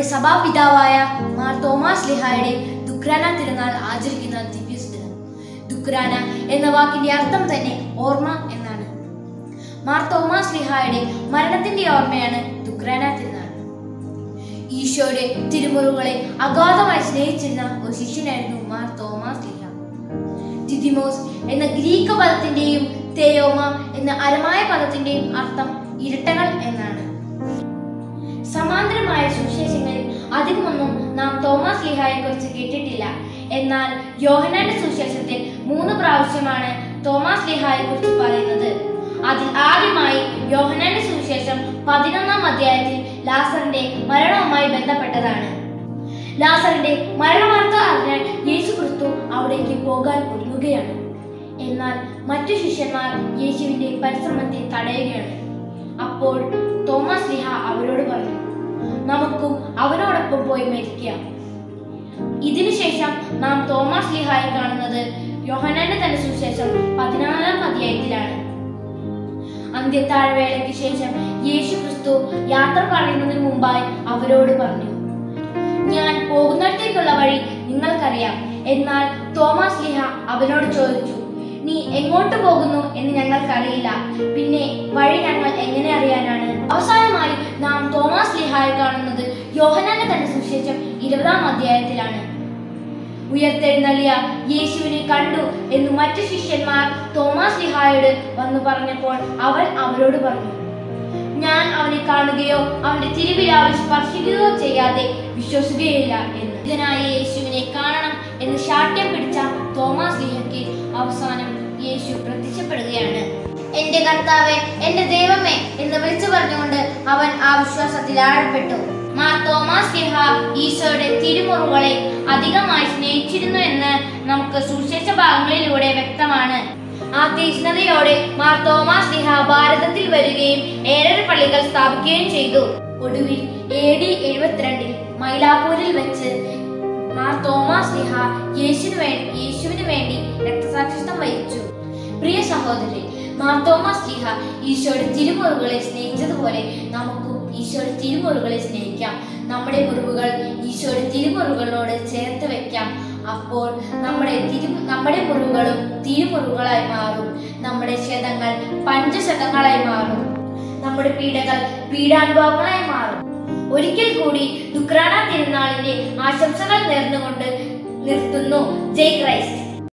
നമ്മുടെ സഭാപിതാവായ മാർ തോമാസ് ലിഹായുടെ ദുക്രാന തിരുനാൾ ആചരിക്കുന്ന ദിവ്യദിനം ദുക്രാന എന്ന വാക്കിന്റെ അർത്ഥം തന്നെ ഓർമ്മ എന്നാണ് മാർ തോമാസ് ലിഹായുടെ മരണത്തിന്റെ ഓർമ്മയാണ് ദുക്രാന തിരുനാൾ ഈശോയുടെ തിരുമുറുകളെ അഗാധമായി സ്നേഹിച്ചിരുന്ന ഒരു ശിഷ്യനായിരുന്നു മാർ തോമാസ് ലിഹ ദിദിമോസ് എന്ന ഗ്രീക്ക് പദത്തിന്റെയും തെയോമ എന്ന അരമായ പദത്തിന്റെയും അർത്ഥം ഇരട്ടകൾ എന്നാണ് സമാന്തരമായ സുവിശേഷങ്ങളിൽ അധികമൊന്നും നാം തോമസ് ലിഹായെ കുറിച്ച് കേട്ടിട്ടില്ല എന്നാൽ യോഹനാന്റെ സുവിശേഷത്തിൽ മൂന്ന് പ്രാവശ്യമാണ് തോമസ് ലിഹായെ കുറിച്ച് പറയുന്നത് അതിൽ ആദ്യമായി യോഹനാന്റെ സുവിശേഷം പതിനൊന്നാം അധ്യായത്തിൽ ലാസറിന്റെ മരണവുമായി ബന്ധപ്പെട്ടതാണ് ലാസറിന്റെ മരണവാർത്ത അറിഞ്ഞാൽ യേശു ക്രിസ്തു അവിടേക്ക് പോകാൻ ഒരുങ്ങുകയാണ് എന്നാൽ മറ്റു ശിഷ്യന്മാർ യേശുവിന്റെ പരിശ്രമത്തെ തടയുകയാണ് അപ്പോൾ തോമസ് ലിഹ അവരോട് പറഞ്ഞു നമുക്കും അവനോടൊപ്പം പോയി മരിക്കാം ഇതിനുശേഷം നാം തോമസ് ലിഹായെ കാണുന്നത് യോഹനാന്റെ തന്നെ സുവിശേഷം പതിനാലാം അധ്യായത്തിലാണ് അന്ത്യത്താഴവേളയ്ക്ക് ശേഷം യേശു ക്രിസ്തു യാത്ര പറയുന്നതിന് മുമ്പായി അവരോട് പറഞ്ഞു ഞാൻ പോകുന്നിടത്തേക്കുള്ള വഴി നിങ്ങൾക്കറിയാം എന്നാൽ തോമസ് ലിഹ അവനോട് ചോദിച്ചു നീ എങ്ങോട്ട് പോകുന്നു എന്ന് ഞങ്ങൾക്കറിയില്ല പിന്നെ വഴി ഞങ്ങൾ എങ്ങനെ അറിയാനാണ് അവസാനമായി നാം തോമസ് ലിഹായെ കാണുന്നത് യോഹനാന്റെ തന്നെ സുവിശേഷം ഇരുപതാം അധ്യായത്തിലാണ് ഉയർത്തെഴുന്നള്ളിയ യേശുവിനെ കണ്ടു എന്ന് മറ്റു ശിഷ്യന്മാർ തോമസ് ലിഹായോട് വന്നു പറഞ്ഞപ്പോൾ അവൻ അവരോട് പറഞ്ഞു ഞാൻ അവനെ കാണുകയോ അവന്റെ തിരുവിലാവിൽ സ്പർശിക്കുകയോ ചെയ്യാതെ വിശ്വസിക്കുകയില്ല എന്ന് ഇതിനായ യേശുവിനെ കാണണം എന്ന് ശാഠ്യം പിടിച്ച തോമസ് ലിഹയ്ക്ക് അവസാനം യേശു പ്രത്യക്ഷപ്പെടുകയാണ് എന്റെ കർത്താവെ എന്റെ ദൈവമേ എന്ന് വിളിച്ചു പറഞ്ഞുകൊണ്ട് അവൻ ആ വിശ്വാസത്തിൽ ആഴപ്പെട്ടു മാർ തോമസ് ലിഹ ഈശോയുടെ തിരുമുറുകളെ അധികമായി സ്നേഹിച്ചിരുന്നു എന്ന് നമുക്ക് സുവിശേഷ ഭാഗങ്ങളിലൂടെ വ്യക്തമാണ് ആ തീഷ്ണതയോടെ മാർ തോമസ് ലിഹ ഭാരതത്തിൽ വരികയും ഏഴര പള്ളികൾ സ്ഥാപിക്കുകയും ചെയ്തു ഒടുവിൽ എ ഡി എഴുപത്തിരണ്ടിൽ മൈലാപ്പൂരിൽ വെച്ച് മാർ തോമസ് ലിഹ യേശുവിന് വേണ്ടി യേശുവിന് വേണ്ടി രക്തസാക്ഷിത്വം വഹിച്ചു പ്രിയ സഹോദരി മാർ തോമസ് ലിഹ ഈശോയുടെ തിരുമുറുകളെ സ്നേഹിച്ചതുപോലെ നമുക്കും ഈശോയുടെ തിരുമുറുകളെ സ്നേഹിക്കാം നമ്മുടെ മുറിവുകൾ ഈശോയുടെ തിരുമുറുകളോട് ചേർത്ത് വെക്കാം അപ്പോൾ നമ്മുടെ തിരു നമ്മുടെ മുറിവുകളും തിരുമുറിവുകളായി മാറും നമ്മുടെ ക്ഷതങ്ങൾ പഞ്ചശതങ്ങളായി മാറും നമ്മുടെ പീഡകൾ പീഡാനുഭവങ്ങളായി മാറും ഒരിക്കൽ കൂടി ദുക്രാന തിരുനാളിന്റെ ആശംസകൾ നേർന്നുകൊണ്ട് നിർത്തുന്നു ജയ് ക്രൈസ്റ്റ്